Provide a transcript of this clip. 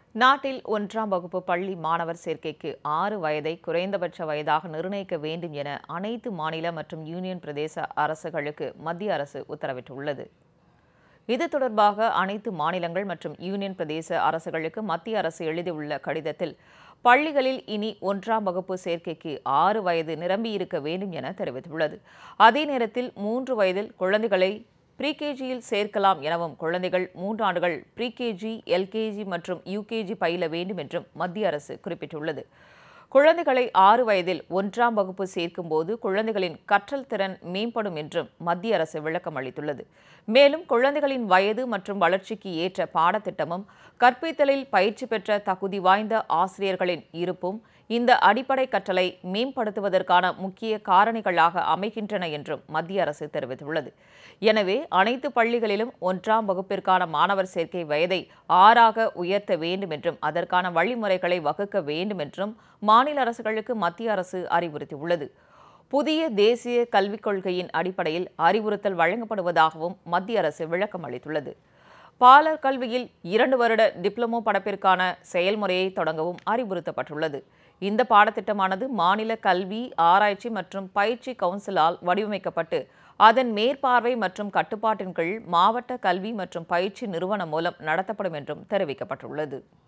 நாட்டில் ஒன்றாம் வகுப்பு பள்ளி மாணவர் சேர்க்கைக்கு ஆறு வயதை குறைந்தபட்ச வயதாக நிர்ணயிக்க வேண்டும் என அனைத்து மாநில மற்றும் யூனியன் பிரதேச அரசுகளுக்கு மத்திய அரசு உத்தரவிட்டுள்ளது இது தொடர்பாக அனைத்து மாநிலங்கள் மற்றும் யூனியன் பிரதேச அரசுகளுக்கு மத்திய அரசு எழுதியுள்ள கடிதத்தில் பள்ளிகளில் இனி ஒன்றாம் வகுப்பு சேர்க்கைக்கு ஆறு வயது நிரம்பியிருக்க வேண்டும் என தெரிவித்துள்ளது அதே நேரத்தில் மூன்று வயதில் குழந்தைகளை ப்ரீகேஜியில் சேர்க்கலாம் எனவும் குழந்தைகள் மூன்று ஆண்டுகள் ப்ரீகேஜி எல்கேஜி மற்றும் யூகேஜி பயில வேண்டும் என்றும் மத்திய அரசு குறிப்பிட்டுள்ளது குழந்தைகளை ஆறு வயதில் ஒன்றாம் வகுப்பு சேர்க்கும்போது குழந்தைகளின் கற்றல் திறன் மேம்படும் என்றும் மத்திய அரசு விளக்கம் அளித்துள்ளது மேலும் குழந்தைகளின் வயது மற்றும் வளர்ச்சிக்கு ஏற்ற பாடத்திட்டமும் கற்பித்தலில் பயிற்சி பெற்ற தகுதி வாய்ந்த ஆசிரியர்களின் இருப்பும் இந்த அடிப்படை கற்றலை மேம்படுத்துவதற்கான முக்கிய காரணிகளாக அமைகின்றன என்றும் மத்திய அரசு தெரிவித்துள்ளது எனவே அனைத்து பள்ளிகளிலும் ஒன்றாம் வகுப்பிற்கான மாணவர் சேர்க்கை வயதை ஆறாக உயர்த்த வேண்டும் என்றும் அதற்கான வழிமுறைகளை வகுக்க வேண்டும் என்றும் மாநில அரசுகளுக்கு மத்திய அரசு அறிவுறுத்தியுள்ளது புதிய தேசிய கல்விக் கொள்கையின் அடிப்படையில் அறிவுறுத்தல் வழங்கப்படுவதாகவும் மத்திய அரசு விளக்கம் அளித்துள்ளது பாலர் கல்வியில் இரண்டு வருட டிப்ளமோ படப்பிற்கான செயல்முறையை தொடங்கவும் அறிவுறுத்தப்பட்டுள்ளது இந்த பாடத்திட்டமானது மாநில கல்வி ஆராய்ச்சி மற்றும் பயிற்சி கவுன்சிலால் வடிவமைக்கப்பட்டு அதன் மேற்பார்வை மற்றும் கட்டுப்பாட்டின் கீழ் மாவட்ட கல்வி மற்றும் பயிற்சி நிறுவனம் மூலம் நடத்தப்படும் என்றும் தெரிவிக்கப்பட்டுள்ளது